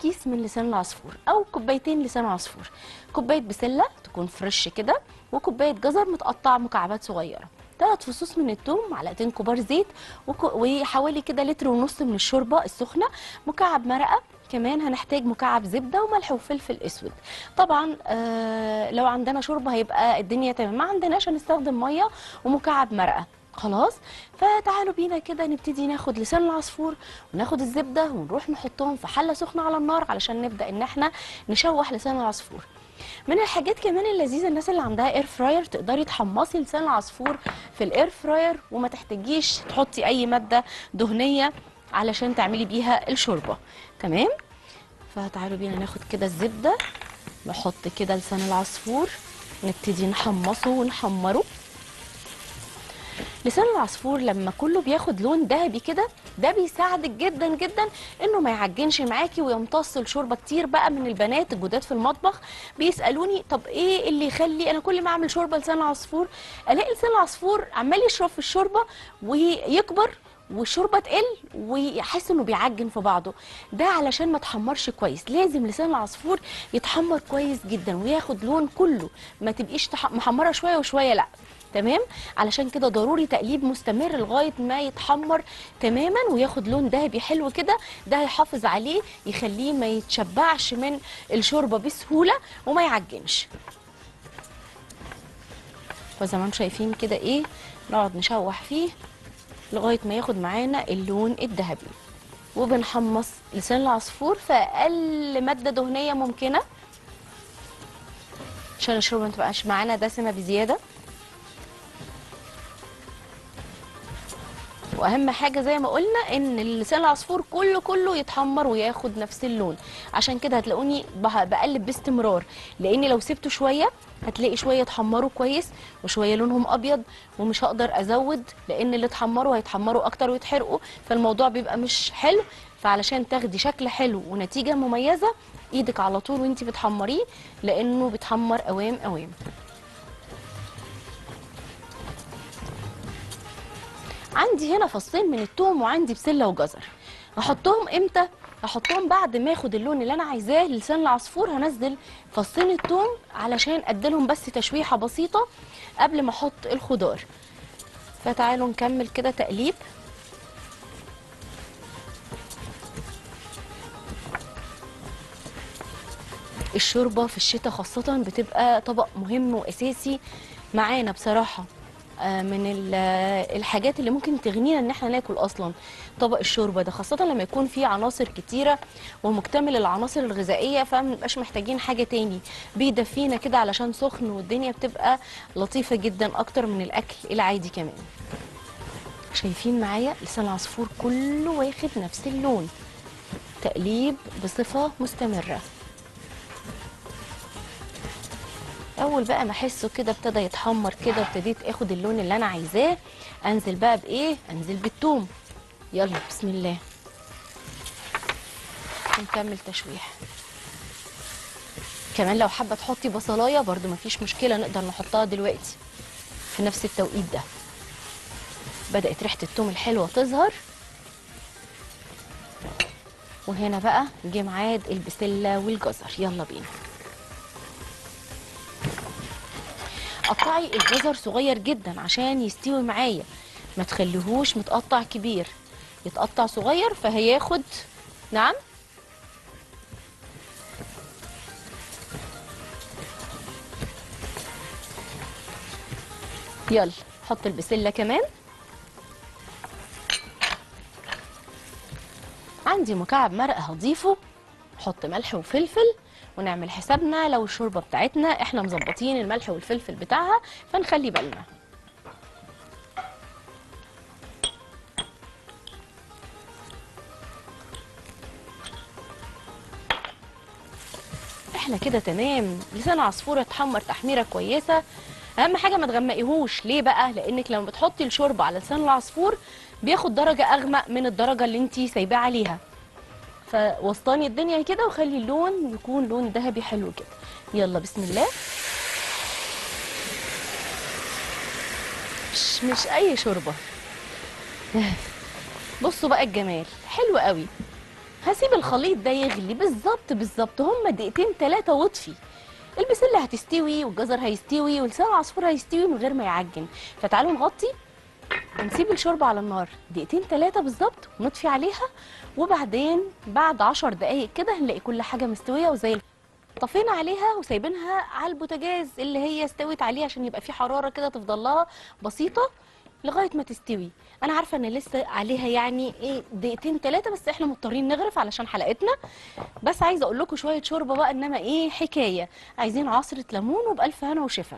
كيس من لسان العصفور او كوبايتين لسان عصفور كوبايه بسله تكون فريش كده وكوبايه جزر متقطع مكعبات صغيره ثلاث فصوص من الثوم معلقتين كبار زيت وك- وحوالي كده لتر ونص من الشوربه السخنه مكعب مرقه كمان هنحتاج مكعب زبده وملح وفلفل اسود طبعا آه لو عندنا شوربه هيبقى الدنيا تمام ما عندناش هنستخدم ميه ومكعب مرقه خلاص فتعالوا بينا كده نبتدي ناخد لسان العصفور وناخد الزبده ونروح نحطهم في حله سخنه على النار علشان نبدا ان احنا نشوح لسان العصفور من الحاجات كمان اللذيذه الناس اللي عندها اير فراير تقدري تحمصي لسان العصفور في الاير فراير وما تحتاجيش تحطي اي ماده دهنيه علشان تعملي بيها الشوربه تمام فتعالوا بينا ناخد كده الزبده نحط كده لسان العصفور نبتدي نحمصه ونحمره لسان العصفور لما كله بياخد لون ذهبي كده ده بيساعدك جدا جدا انه ما يعجنش معاكي ويمتص الشوربه كتير بقى من البنات الجداد في المطبخ بيسالوني طب ايه اللي يخلي انا كل ما اعمل شوربه لسان العصفور الاقي لسان العصفور عمال يشرب في الشوربه ويكبر والشوربه تقل ويحس انه بيعجن في بعضه ده علشان ما تحمرش كويس لازم لسان العصفور يتحمر كويس جدا وياخد لون كله ما تبقيش تح- محمره شويه وشويه لا تمام علشان كده ضروري تقليب مستمر لغايه ما يتحمر تماما وياخد لون ذهبي حلو كده ده هيحافظ عليه يخليه ما يتشبعش من الشوربه بسهوله وما يعجنش فزي ما انتم شايفين كده ايه نقعد نشوح فيه لغايه ما ياخد معانا اللون الذهبي وبنحمص لسان العصفور في اقل ماده دهنيه ممكنه عشان الشوربه ما تبقاش معانا دسمه بزياده واهم حاجه زي ما قلنا ان لسان العصفور كله كله يتحمر وياخد نفس اللون عشان كده هتلاقوني بح- بقلب باستمرار لان لو سبته شويه هتلاقي شويه اتحمروا كويس وشويه لونهم ابيض ومش هقدر ازود لان اللي اتحمروا هيتحمروا اكتر ويتحرقوا فالموضوع بيبقى مش حلو فعلشان تاخدي شكل حلو ونتيجه مميزه ايدك على طول وانتي بتحمريه لانه بيتحمر اوام اوام عندي هنا فصين من التوم وعندي بسله وجزر احطهم امتى احطهم بعد ما اخد اللون اللي انا عايزاه لسان العصفور هنزل فصين التوم علشان اديلهم بس تشويحه بسيطه قبل ما احط الخضار فتعالوا نكمل كده تقليب الشوربه في الشتاء خاصه بتبقى طبق مهم واساسي معانا بصراحه آه، من ال- آه، الحاجات اللي ممكن تغنينا ان احنا ناكل اصلا طبق الشوربه ده خاصه لما يكون فيه عناصر كتيره ومكتمل العناصر الغذائيه فمنبقاش محتاجين حاجه تاني بيدفينا كده علشان سخن والدنيا بتبقى لطيفه جدا اكتر من الاكل العادي كمان شايفين معايا لسان العصفور كله واخد نفس اللون تقليب بصفه مستمره اول بقى ما احسه كده ابتدى يتحمر كده وابتديت اخد اللون اللي انا عايزاه انزل بقى بايه انزل بالثوم يلا بسم الله ونكمل تشويح كمان لو حابه تحطي بصلايه برضو مفيش مشكله نقدر نحطها دلوقتي في نفس التوقيت ده بدات ريحه الثوم الحلوه تظهر وهنا بقى جه ميعاد البسله والجزر يلا بينا قطعي الجزر صغير جدا عشان يستوي معايا ما تخليهوش متقطع كبير يتقطع صغير فهياخد نعم يلا حط البسله كمان عندي مكعب مرقه هضيفه حط ملح وفلفل ونعمل حسابنا لو الشوربه بتاعتنا احنا مظبطين الملح والفلفل بتاعها فنخلي بالنا احنا كده تمام لسان عصفوره اتحمر تحميره كويسه اهم حاجه ما تغمقيهوش ليه بقى لانك لما بتحطي الشوربه على لسان العصفور بياخد درجه اغمق من الدرجه اللي انت سايباه عليها فوسطاني الدنيا كده وخلي اللون يكون لون ذهبي حلو كده يلا بسم الله مش مش اي شوربه بصوا بقى الجمال حلو قوي هسيب الخليط ده يغلي بالظبط بالظبط هما دقيقتين ثلاثه واطفي البسله هتستوي والجزر هيستوي ولسان العصفور هيستوي من غير ما يعجن فتعالوا نغطي ونسيب الشوربه على النار دقيقتين ثلاثه بالظبط ونطفي عليها وبعدين بعد عشر دقايق كده هنلاقي كل حاجه مستويه وزي الفل طفينا عليها وسايبينها على البوتاجاز اللي هي استوت عليه عشان يبقى في حراره كده تفضل لها بسيطه لغايه ما تستوي انا عارفه ان لسه عليها يعني ايه دقيقتين ثلاثه بس احنا مضطرين نغرف علشان حلقتنا بس عايزه اقول لكم شويه شوربه بقى انما ايه حكايه عايزين عصره ليمون وبالف هنا وشفا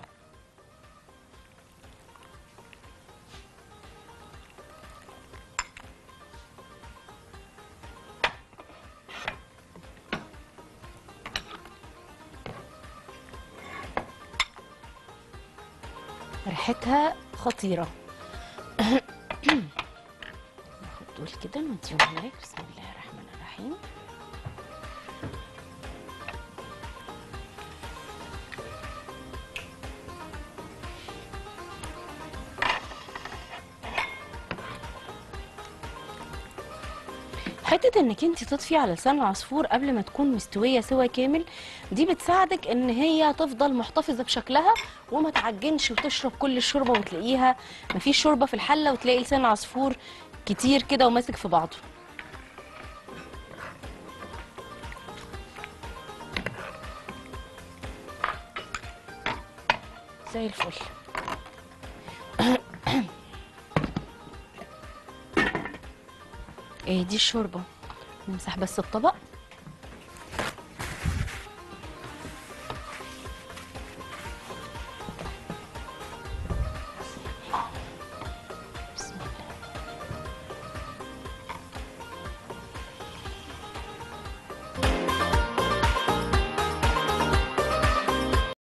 ريحتها خطيره ناخد دول كده نديهم هناك بسم الله الرحمن الرحيم حته انك انت تطفي على لسان العصفور قبل ما تكون مستويه سوا كامل دي بتساعدك ان هي تفضل محتفظه بشكلها وما تعجنش وتشرب كل الشوربه وتلاقيها مفيش شوربه في الحله وتلاقي لسان العصفور كتير كده وماسك في بعضه زي الفل ايه دي الشوربه نمسح بس الطبق